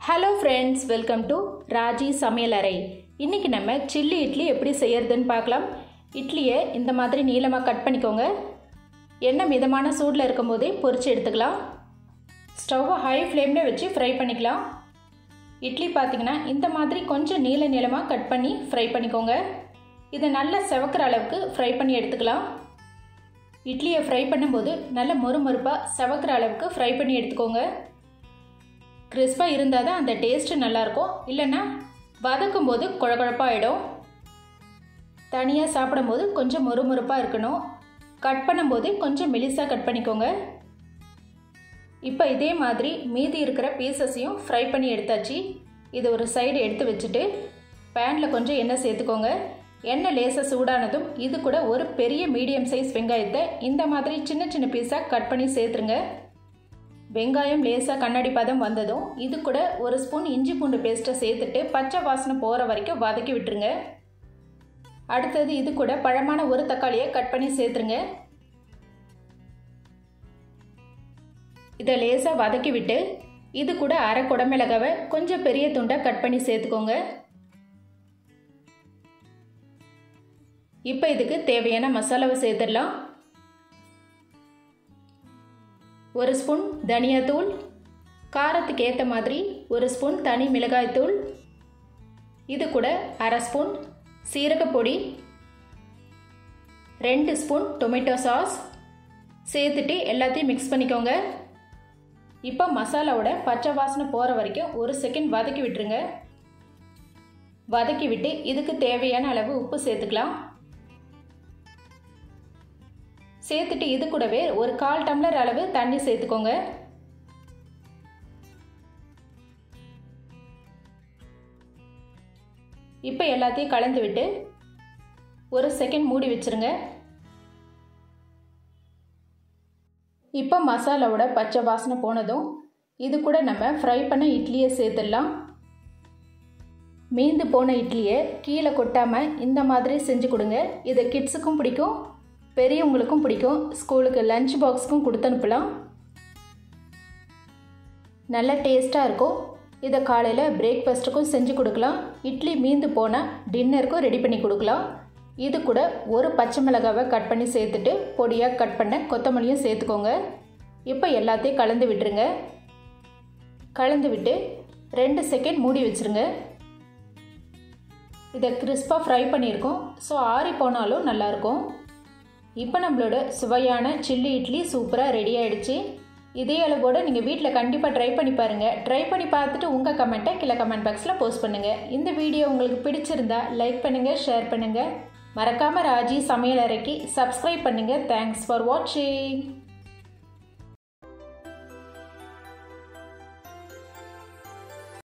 hello friends welcome to Raji சமையலறை இன்றைக்கி நம்ம சில்லி இட்லி எப்படி செய்யறதுன்னு பார்க்கலாம் இட்லியை இந்த மாதிரி நீளமாக கட் பண்ணிக்கோங்க எண்ணெய் மிதமான சூடில் இருக்கும்போதே பொரித்து எடுத்துக்கலாம் ஸ்டவ்வை ஹை ஃப்ளேமில் வச்சு ஃப்ரை பண்ணிக்கலாம் இட்லி பார்த்திங்கன்னா இந்த மாதிரி கொஞ்சம் நீள நீளமாக கட் பண்ணி ஃப்ரை பண்ணிக்கோங்க இதை நல்லா செவக்கிற அளவுக்கு ஃப்ரை பண்ணி எடுத்துக்கலாம் இட்லியை ஃப்ரை பண்ணும்போது நல்ல மொறுமொறுப்பாக செவக்கிற அளவுக்கு ஃப்ரை பண்ணி எடுத்துக்கோங்க கிறிஸ்பாக இருந்தால் தான் அந்த டேஸ்ட்டு நல்லாயிருக்கும் இல்லைன்னா வதக்கும் போது குழகுழப்பாகிடும் தனியாக சாப்பிடும்போது கொஞ்சம் மொறுமொறுப்பாக இருக்கணும் கட் பண்ணும்போது கொஞ்சம் மெலிசாக கட் பண்ணிக்கோங்க இப்போ இதே மாதிரி மீதி இருக்கிற பீசஸையும் ஃப்ரை பண்ணி எடுத்தாச்சு இது ஒரு சைடு எடுத்து வச்சுட்டு பேனில் கொஞ்சம் எண்ணெய் சேர்த்துக்கோங்க எண்ணெய் லேசாக சூடானதும் இது கூட ஒரு பெரிய மீடியம் சைஸ் வெங்காயத்தை இந்த மாதிரி சின்ன சின்ன பீஸாக கட் பண்ணி சேர்த்துருங்க வெங்காயம் லேசாக கண்ணாடி பதம் வந்ததும் இது கூட ஒரு ஸ்பூன் இஞ்சி பூண்டு பேஸ்ட்டை சேர்த்துட்டு பச்சை வாசனை போகிற வரைக்கும் வதக்கி விட்டுருங்க அடுத்தது இது கூட பழமான ஒரு தக்காளியை கட் பண்ணி சேர்த்துருங்க இதை லேசாக வதக்கி விட்டு இது கூட அரை குடமிளகாவை கொஞ்சம் பெரிய துண்டாக கட் பண்ணி சேர்த்துக்கோங்க இப்போ இதுக்கு தேவையான மசாலாவை சேர்த்துடலாம் ஒரு ஸ்பூன் தனியாத்தூள் காரத்துக்கு ஏற்ற மாதிரி ஒரு ஸ்பூன் தனி மிளகாய்த்தூள் இது கூட அரை ஸ்பூன் சீரகப்பொடி ரெண்டு ஸ்பூன் டொமேட்டோ சாஸ் சேர்த்துட்டு எல்லாத்தையும் மிக்ஸ் பண்ணிக்கோங்க இப்போ மசாலாவோட பச்சை வாசனை போகிற வரைக்கும் ஒரு செகண்ட் வதக்கி விட்டுருங்க வதக்கி விட்டு இதுக்கு தேவையான அளவு உப்பு சேர்த்துக்கலாம் சேர்த்துட்டு இது கூடவே ஒரு கால் டம்ளர் அளவு தண்ணி சேர்த்துக்கோங்க இப்போ எல்லாத்தையும் கலந்து விட்டு ஒரு செகண்ட் மூடி வச்சுருங்க இப்போ மசாலாவோட பச்சை வாசனை போனதும் இது கூட நம்ம ஃப்ரை பண்ண இட்லியை சேர்த்துடலாம் மீந்து போன இட்லியை கீழே கொட்டாமல் இந்த மாதிரி செஞ்சு கொடுங்க இது கிட்ஸுக்கும் பிடிக்கும் பெரியவங்களுக்கும் பிடிக்கும் ஸ்கூலுக்கு லஞ்ச் பாக்ஸுக்கும் கொடுத்து அனுப்பலாம் நல்ல டேஸ்ட்டாக இருக்கும் இதை காலையில் பிரேக்ஃபாஸ்ட்டுக்கும் செஞ்சு கொடுக்கலாம் இட்லி மீந்து போனால் டின்னருக்கும் ரெடி பண்ணி கொடுக்கலாம் இது கூட ஒரு பச்சை மிளகாவை கட் பண்ணி சேர்த்துட்டு பொடியாக கட் பண்ண கொத்தமல்லியும் சேர்த்துக்கோங்க இப்போ எல்லாத்தையும் கலந்து விட்டுருங்க கலந்து விட்டு ரெண்டு செகண்ட் மூடி வச்சுருங்க இதை கிறிஸ்பாக ஃப்ரை பண்ணியிருக்கோம் ஸோ ஆறி போனாலும் நல்லாயிருக்கும் இப்போ நம்மளோட சுவையான சில்லி இட்லி சூப்பராக ரெடி ஆகிடுச்சு இதே அளவோடு நீங்கள் வீட்டில் கண்டிப்பாக ட்ரை பண்ணி பாருங்கள் ட்ரை பண்ணி பார்த்துட்டு உங்கள் கமெண்ட்டை கீழே கமெண்ட் பாக்ஸில் போஸ்ட் பண்ணுங்கள் இந்த வீடியோ உங்களுக்கு பிடிச்சிருந்தா லைக் பண்ணுங்கள் ஷேர் பண்ணுங்கள் மறக்காமல் ராஜி சமையல் அறைக்கு சப்ஸ்கிரைப் பண்ணுங்கள் தேங்க்ஸ் ஃபார் வாட்சிங்